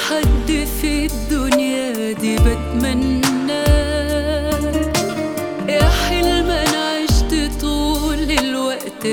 حد في الدنيا دي بتمناه يا حلم انا عشت طول الوقت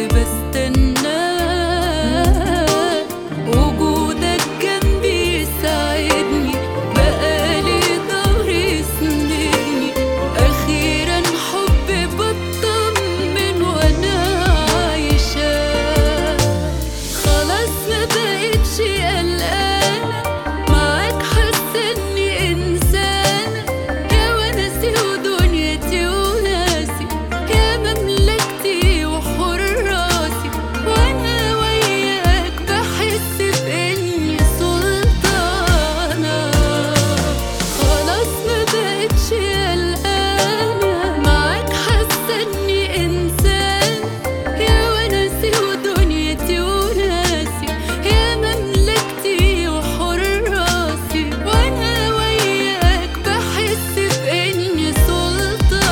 بستناه وجودك جنبي يساعدني بقالي ظهر يسندني اخيرا حبي بطمن وانا عايشه خلاص ما بقتش قلقانة معاك حاسة اني انسانة يا ونسي ودنيتي وناسي يا مملكتي وحراسي وانا وياك بحس باني سلطانة خلاص ما بقتش قلقانة معاك حاسة اني انسانة يا وناسي ودنيتي وناسي يا مملكتي وحراسي وانا وياك بحس باني سلطانة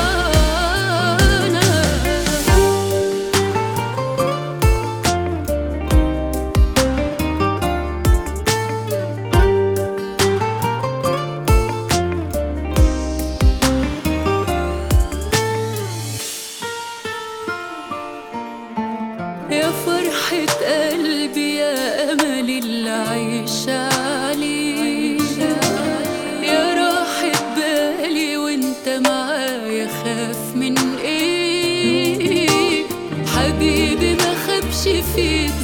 يا فرحة قلبي يا أمل اللي عايشة عليه يا راحة بالي وانت معايا خاف من ايه حبيبي ما خبش فيك